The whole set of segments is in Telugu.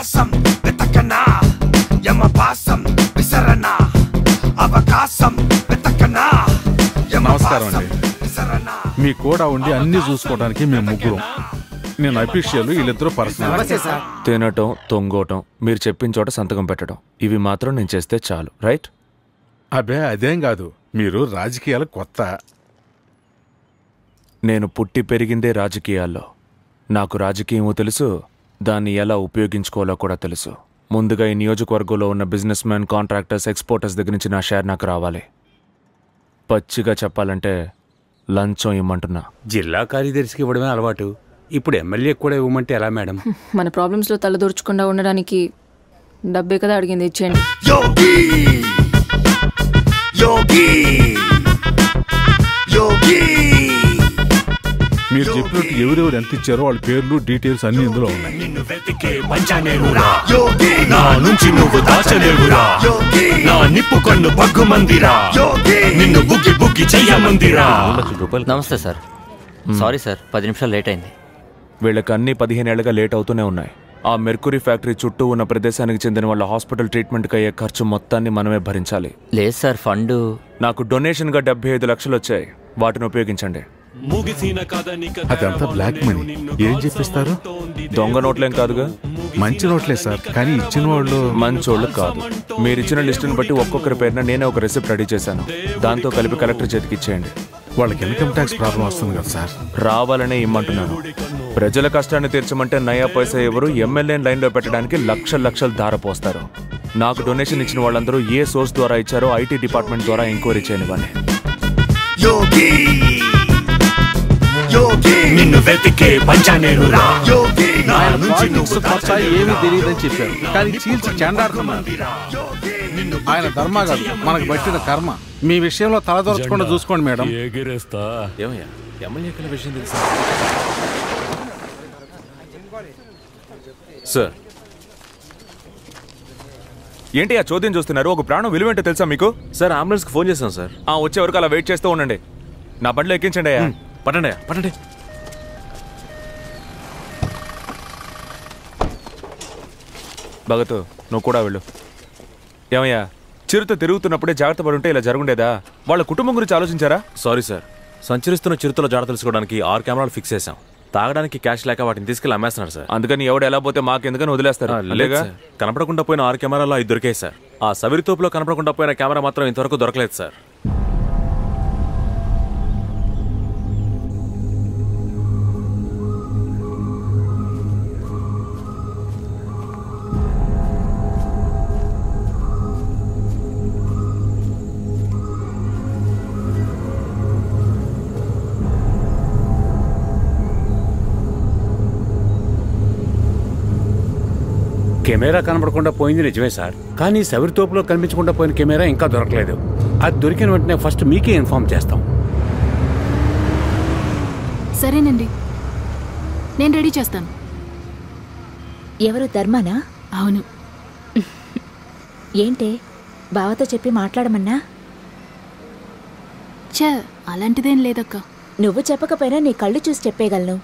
అవకాశం వెతకనా యమపాసం విసరనా అవకాశం వెతకనా నమస్కారం అండి. విసరనా మీ కూడా ఉండి అన్ని చూసుకోవడానికి మేము ముగ్గురం నేను అఫీషియల్ వీళ్ళిద్దరూ పర్సనల్ తినటం తొంగోటం మీరు చెప్పిన చోట సంతకం పెట్టడం ఇవి మాత్రం నేను చేస్తే చాలు రైట్ అబే అదేం కాదు మీరు రాజకీయాలు కొత్త నేను పుట్టి పెరిగిందే రాజకీయాల్లో నాకు రాజకీయమో తెలుసు దాన్ని ఎలా ఉపయోగించుకోవాలో కూడా తెలుసు ముందుగా ఈ నియోజకవర్గంలో ఉన్న బిజినెస్ మ్యాన్ కాంట్రాక్టర్స్ ఎక్స్పోర్టర్స్ దగ్గర నుంచి నా షేర్ నాకు రావాలి పచ్చిగా చెప్పాలంటే లంచం ఇమ్మంటున్నా జిల్లా కార్యదర్శికి ఇవ్వడమే అలవాటు ఇప్పుడు ఎమ్మెల్యే కూడా ఇవ్వమంటే ఎలా మేడం మన ప్రాబ్లమ్స్లో తలదూర్చకుండా ఉండడానికి డబ్బే కదా అడిగింది ఇచ్చేయండి యోగి యోగి యోగి మీరు చెప్పినట్టు ఎవరెవరు ఎంత ఇచ్చారో వాళ్ళ పేర్లు డీటెయిల్స్ అన్ని ఇందులో ఉన్నాయి నిన్ను వెతికే పంచనేరురా యోగి నా నుంచి నువ్వు దాచలేవురా యోగి నా నిప్పు కన్ను బగ్గుమందిరా యోగి నిన్ను బుగ్గి బుగ్గి చెయ్యమందిరా నమస్తే సార్ సారీ సార్ పది నిమిషాలు లేట్ అయింది వీళ్ళకి అన్ని పదిహేనేళ్లుగా లేట్ అవుతూనే ఉన్నాయి ఆ మెర్కురీ ఫ్యాక్టరీ చుట్టూ ఉన్న ప్రదేశానికి చెందిన వాళ్ళ హాస్పిటల్ ట్రీట్మెంట్కి అయ్యే ఖర్చు మొత్తాన్ని మనమే భరించాలి లేదు సార్ ఫండ్ నాకు డొనేషన్గా డెబ్బై ఐదు లక్షలు వచ్చాయి వాటిని ఉపయోగించండి ముగిసిన కథ నీక అదంతా బ్లాక్ మనీ ఏం చెప్పిస్తారు దొంగ నోట్లేం కాదుగా మంచి నోట్లే సార్ కానీ ఇచ్చిన వాళ్ళు మంచోళ్ళు కాదు మీరిచ్చిన లిస్టుని బట్టి ఒక్కొక్కరి పేరున నేనే ఒక రెసిప్ట్ రెడీ చేశాను దాంతో కలిపి కలెక్టర్ చేతికి ఇచ్చేయండి వాళ్ళకి ఇన్కమ్ ట్యాక్స్ ప్రాబ్లం వస్తుంది కదా సార్ రావాలనే ఇమ్మంటున్నాను ప్రజల కష్టాన్ని తీర్చమంటే నయా పైసా ఎవరు ఎమ్మెల్యేని లైన్లో పెట్టడానికి లక్షల లక్షలు ధారపోస్తారు నాకు డొనేషన్ ఇచ్చిన వాళ్ళందరూ ఏ సోర్స్ ద్వారా ఇచ్చారో ఐటీ డిపార్ట్మెంట్ ద్వారా ఎంక్వైరీ చేయనివ్వండి యోగి యోగి నిన్ను వెతికే పంచనేరురా యోగి నా నుంచి నువ్వు ఏమీ తెలియదని చెప్పారు కానీ చీల్చి చెండాడుతున్నారు ఆయన ధర్మ కాదు మనకు పట్టిన కర్మ మీ విషయంలో తలదొరచకుండా చూసుకోండి మేడం ఎగిరేస్తా ఏమయ్యా ఎమ్మెల్యే విషయం తెలుసా సార్ ఏంటి ఆ చోద్యం చూస్తున్నారు ఒక ప్రాణం విలువేంటో తెలుసా మీకు సార్ అంబులెన్స్కి ఫోన్ చేశాను సార్ ఆ వచ్చే వరకు అలా వెయిట్ చేస్తూ ఉండండి నా బండిలో ఎక్కించండి అయ్యా పట్టండి అయ్యా పట్టండి భగత్ నువ్వు కూడా వెళ్ళు ఏమయ్యా చిరుత తిరుగుతున్నప్పుడే జాగ్రత్త పడి ఉంటే ఇలా జరుగుండేదా వాళ్ళ కుటుంబం గురించి ఆలోచించారా సారీ సార్ సంచరిస్తున్న చిరుతల జాడ తెలుసుకోవడానికి ఆరు కెమెరాలు ఫిక్స్ చేశాం తాగడానికి క్యాష్ లేక వాటిని తీసుకెళ్లి అమ్మేస్తున్నారు సార్ అందుకని ఎవడు ఎలా పోతే మాకెందుకని వదిలేస్తారు ఆ, లేదు అలాగా సార్. కనపడకుండా పోయిన ఆరు కెమెరాలు ఐదు దొరికాయి సార్ ఆ సవిరితోపులో కనపడకుండా పోయిన కెమెరా మాత్రం ఇంతవరకు దొరకలేదు సార్ కెమెరా కనపడకుండా పోయింది నిజమే సార్ కానీ సవిరితోపులో కనిపించకుండా పోయిన కెమెరా ఇంకా దొరకలేదు అది దొరికిన వెంటనే ఫస్ట్ మీకే ఇన్ఫార్మ్ చేస్తాం సరేనండి నేను రెడీ చేస్తాను ఎవరు ధర్మానా అవును ఏంటే బావతో చెప్పి మాట్లాడమన్నా చ అలాంటిదేం లేదక్క నువ్వు చెప్పకపోయినా నీ కళ్ళు చూసి చెప్పేయగలను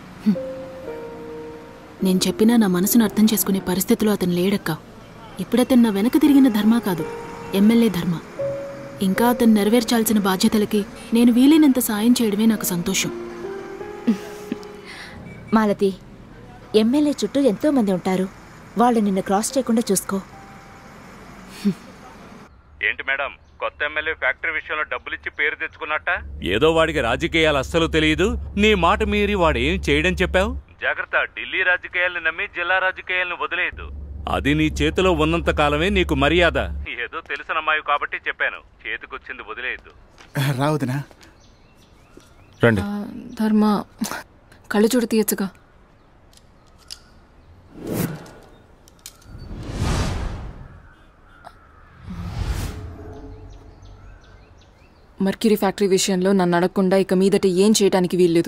నేను చెప్పినా నా మనసును అర్థం చేసుకునే పరిస్థితిలో అతను లేడక్క ఇప్పుడతను నా వెనక తిరిగిన ధర్మ కాదు ఎమ్మెల్యే ధర్మ ఇంకా అతను నెరవేర్చాల్సిన బాధ్యతలకి నేను వీలైనంత సాయం చేయడమే నాకు సంతోషం మాలతి ఎమ్మెల్యే చుట్టూ ఎంతో మంది ఉంటారు వాళ్ళు నిన్ను క్రాస్ చేయకుండా చూసుకో ఏంటి మేడం కొత్త ఎమ్మెల్యే ఫ్యాక్టరీ విషయంలో డబ్బులు ఇచ్చి పేరు తెచ్చుకున్నట్ట ఏదో వాడికి రాజకీయాలు అస్సలు తెలియదు నీ మాట మీరి వాడు ఏం చేయడం చెప్పావు జాగ్రత్త ఢిల్లీ రాజకీయాలను నమ్మి జిల్లా రాజకీయాలను వదిలేయద్దు అది నీ చేతిలో ఉన్నంత కాలమే నీకు మర్యాద ఏదో తెలిసిన అమ్మాయి కాబట్టి చెప్పాను చేతికొచ్చింది వదిలేయద్దు రావుదినా రండి ఆ, ధర్మ కళ్ళు చూడు తీయచ్చుగా మర్క్యూరీ ఫ్యాక్టరీ విషయంలో నన్ను అడగకుండా ఇక మీదట ఏం చేయడానికి వీల్లేదు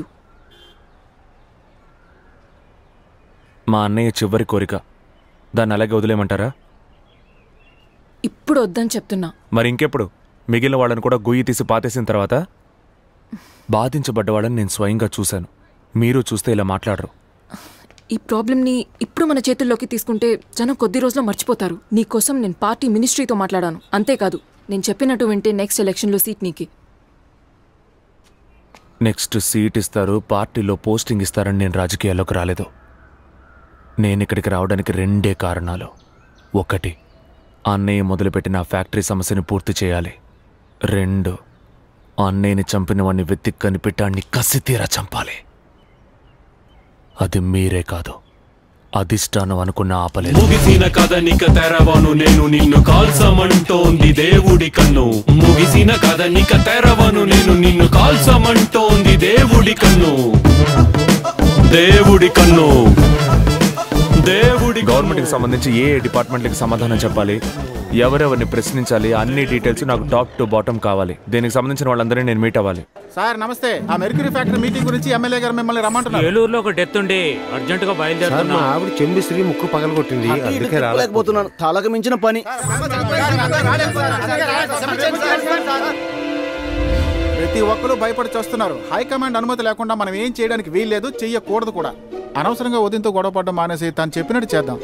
మా అన్నయ్య చివరి కోరిక దాన్ని అలాగే వదిలేయమంటారా ఇప్పుడు వద్దని చెప్తున్నా మరి ఇంకెప్పుడు మిగిలిన వాళ్ళని కూడా గొయ్యి తీసి పాతేసిన తర్వాత బాధించబడ్డ వాళ్ళని నేను స్వయంగా చూశాను మీరు చూస్తే ఇలా మాట్లాడరు ఈ ప్రాబ్లమ్ని ఇప్పుడు మన చేతుల్లోకి తీసుకుంటే జనం కొద్ది రోజుల్లో మర్చిపోతారు నీకోసం నేను పార్టీ మినిస్ట్రీతో మాట్లాడాను అంతేకాదు నేను చెప్పినట్టు వింటే నెక్స్ట్ ఎలక్షన్లో సీట్ నీకి నెక్స్ట్ సీట్ ఇస్తారు పార్టీలో పోస్టింగ్ ఇస్తారని నేను రాజకీయాల్లోకి రాలేదు నేను ఇక్కడికి రావడానికి రెండే కారణాలు ఒకటి అన్నయ్య మొదలుపెట్టిన ఆ ఫ్యాక్టరీ సమస్యని పూర్తి చేయాలి రెండు అన్నయ్యని చంపిన వాడిని వెతికి కనిపెట్టాన్ని కసి తీరా చంపాలి అది మీరే కాదు అధిష్టానం అనుకున్న ఆపలేదు ముగిసిన కథనిక తెరవను నేను నిన్ను కాల్సమంటోంది దేవుడి కన్ను ముగిసిన కథనిక తెరవను నేను నిన్ను కాల్సమంటోంది దేవుడి కన్ను దేవుడి కన్ను దేవుడి గవర్నమెంట్కి సంబంధించి ఏ ఏ డిపార్ట్మెంట్కి సమాధానం చెప్పాలి ఎవరెవరిని ప్రశ్నించాలి అన్ని డీటెయిల్స్ నాకు టాప్ టు బాటమ్ కావాలి దీనికి సంబంధించిన వాళ్ళందరినీ నేను మీట్ అవ్వాలి సార్ నమస్తే ఆ మెర్క్యూరీ ఫ్యాక్టరీ మీటింగ్ గురించి ఎమ్మెల్యే గారు మిమ్మల్ని రమ్మంటున్నారు ఏలూరులో ఒక డెత్ ఉండి అర్జెంట్ గా బయలుదేరుతున్నా ఆవిడ చెంబిశ్రీ ముక్కు పగలగొట్టింది అందుకే రాలేకపోతున్నాను తలకు మించిన పని ప్రతి ఒక్కరు భయపడి చూస్తున్నారు హైకమాండ్ అనుమతి లేకుండా మనం ఏం చేయడానికి వీల్లేదు చెయ్యకూడదు కూడా అనవసరంగా ఉదయంతో గొడవ పడడం మానేసి తను చెప్పినట్టు చేద్దాం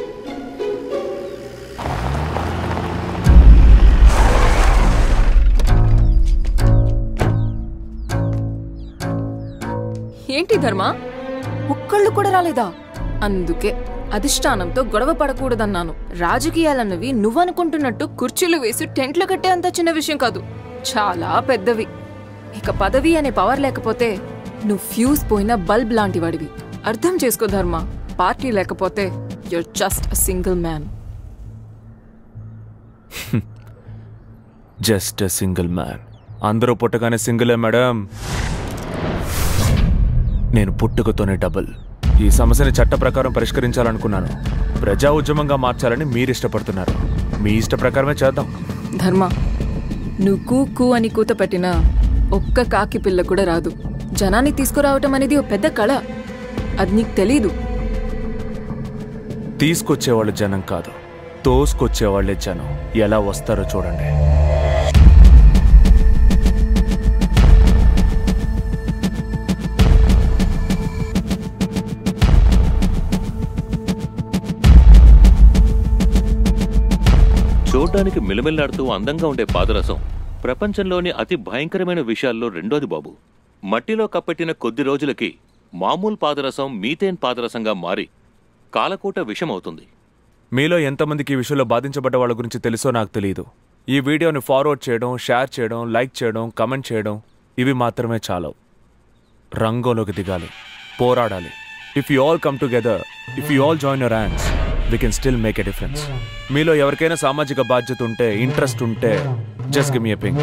ఏంటి ధర్మ ఒక్కళ్ళు కూడా రాలేదా అందుకే అధిష్టానంతో గొడవ పడకూడదన్నాను రాజకీయాలన్నవి నువ్వనుకుంటున్నట్టు కుర్చీలు వేసి టెంట్లు కట్టే అంత చిన్న విషయం కాదు చాలా పెద్దవి ఇక పదవి అనే పవర్ లేకపోతే నువ్వు ఫ్యూజ్ పోయిన బల్బ్ లాంటి వాడివి అర్థం చేసుకో ధర్మ పార్టీ లేకపోతే you're just a single man just a single man అందరూ పుట్టగానే సింగిలే మేడం నేను పుట్టుకతోనే డబుల్ ఈ సమస్యని చట్ట ప్రకారం పరిష్కరించాలనుకున్నాను ప్రజా ఉద్యమంగా మార్చాలని మీరు ఇష్టపడుతున్నారు మీ ఇష్ట ప్రకారమే చేద్దాం ధర్మ నువ్వు కూ కూ అని కూత పెట్టినా ఒక్క కాకి పిల్ల కూడా రాదు జనాన్ని తీసుకురావటం అనేది ఓ పెద్ద కళ అది నీకు తెలీదు తీసుకొచ్చేవాళ్ళు జనం కాదు తోసుకొచ్చేవాళ్ళే జనం ఎలా వస్తారో చూడండి చూడ్డానికి మిలమిల్లాడుతూ అందంగా ఉండే పాదరసం ప్రపంచంలోని అతి భయంకరమైన విషయాల్లో రెండోది బాబు మట్టిలో కప్పెట్టిన కొద్ది రోజులకి మామూలు పాదరసం మీథేన్ పాదరసంగా మారి కాలకూట విషమవుతుంది మీలో ఎంతమందికి ఈ విషయంలో బాధించబడ్డ వాళ్ళ గురించి తెలుసో నాకు తెలియదు ఈ వీడియోని ఫార్వర్డ్ చేయడం షేర్ చేయడం లైక్ చేయడం కమెంట్ చేయడం ఇవి మాత్రమే చాలవు రంగంలోకి దిగాలి పోరాడాలి if you all come together if you all join your hands we can still make a difference మీలో ఎవరికైనా సామాజిక బాధ్యత ఉంటే ఇంట్రెస్ట్ ఉంటే జస్ట్ గివ్ మీ పింగ్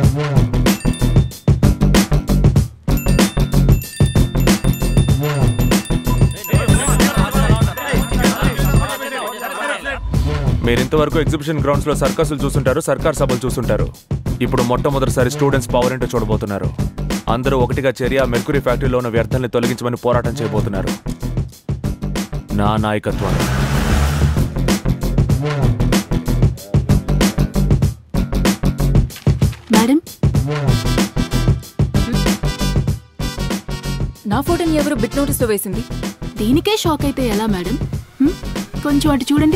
మీరు ఇంతవరకు ఎగ్జిబిషన్ గ్రౌండ్స్ లో సర్కస్లు చూస్తుంటారు సర్కార్ సభలు చూస్తుంటారు ఇప్పుడు మొట్టమొదటిసారి స్టూడెంట్స్ పవర్ ఏంటో చూడబోతున్నారు అందరూ ఒకటిగా చేరి ఆ మెర్కురీ ఫ్యాక్టరీలో ఉన్న వ్యర్థాన్ని తొలగించమని పోరాటం చేయబోతున్నారు నా నాయకత్వం మేడం నా ఫోటోని ఎవరు బిట్ నోటీస్లో వేసింది దీనికే షాక్ అయితే ఎలా మేడం హ్మ్? కొంచెం అటు చూడండి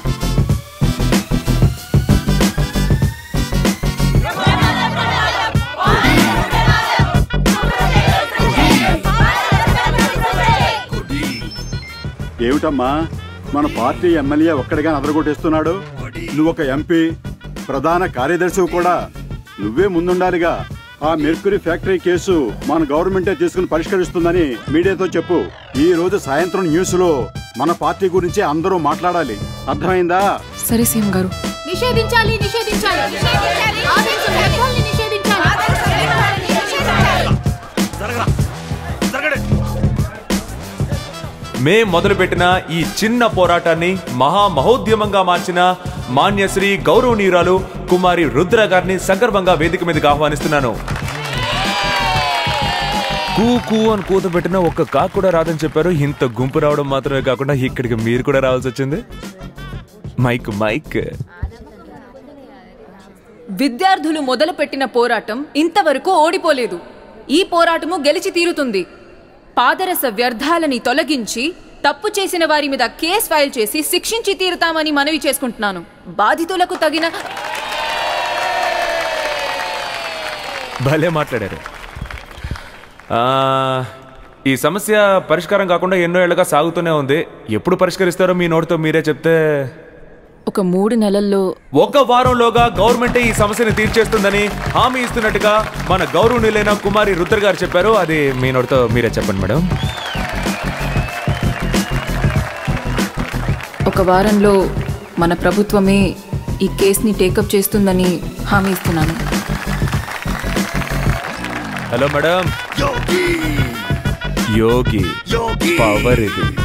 ఏమిటమ్మా మన పార్టీ ఎమ్మెల్యే ఒక్కడిగా అదరగొట్టేస్తున్నాడు నువ్వు ఒక ఎంపీ ప్రధాన కార్యదర్శివి కూడా నువ్వే ముందుండాలిగా ఆ మెర్క్యూరీ ఫ్యాక్టరీ కేసు మన గవర్నమెంటే తీసుకుని పరిష్కరిస్తుందని మీడియాతో చెప్పు ఈ రోజు సాయంత్రం న్యూస్ లో మన పార్టీ గురించి అందరూ మాట్లాడాలి అర్థమైందా సరే సీఎం గారు నిషేధించాలి నిషేధించాలి ఆదేశం వ్యర్థాల్ని నిషేధించాలి మే మొదలుపెట్టిన ఈ చిన్న పోరాటాన్ని మహా మహోద్యమంగా మార్చిన మాన్యశ్రీ గౌరవనీయురాలు కుమారి రుద్ర గారిని సగర్వంగా వేదిక మీదకి ఆహ్వానిస్తున్నాను కూ కూ అని కూత పెట్టిన ఒక్క కాకు కూడా రాదని చెప్పారు ఇంత గుంపు రావడం మాత్రమే కాకుండా ఇక్కడికి మీరు కూడా రావాల్సి వచ్చింది మైక్ మైక్ విద్యార్థులు మొదలుపెట్టిన పోరాటం ఇంతవరకు ఓడిపోలేదు ఈ పోరాటము గెలిచి తీరుతుంది పాదరస వ్యర్థాలని తొలగించి తప్పు చేసిన వారి మీద కేస్ ఫైల్ చేసి శిక్షించి తీరుతామని మనవి చేసుకుంటున్నాను బాధితులకు తగిన భలే మాట్లాడారు ఆ, ఈ సమస్య పరిష్కారం కాకుండా ఎన్నో ఏళ్ళగా సాగుతూనే ఉంది ఎప్పుడు పరిష్కరిస్తారో మీ నోటితో మీరే చెప్తే ఒక మూడు నెలల్లో ఒక వారంలోగా గవర్నమెంటే ఈ సమస్యని తీర్చేస్తుందని హామీ ఇస్తున్నట్టుగా మన గౌరవనీయులైన కుమారి రుద్ర గారు చెప్పారు అది మీ నోటితో మీరే చెప్పండి మేడం ఒక వారంలో మన ప్రభుత్వమే ఈ కేసుని టేకప్ చేస్తుందని హామీ ఇస్తున్నాను హలో మేడం యోగి పవర్ ఇది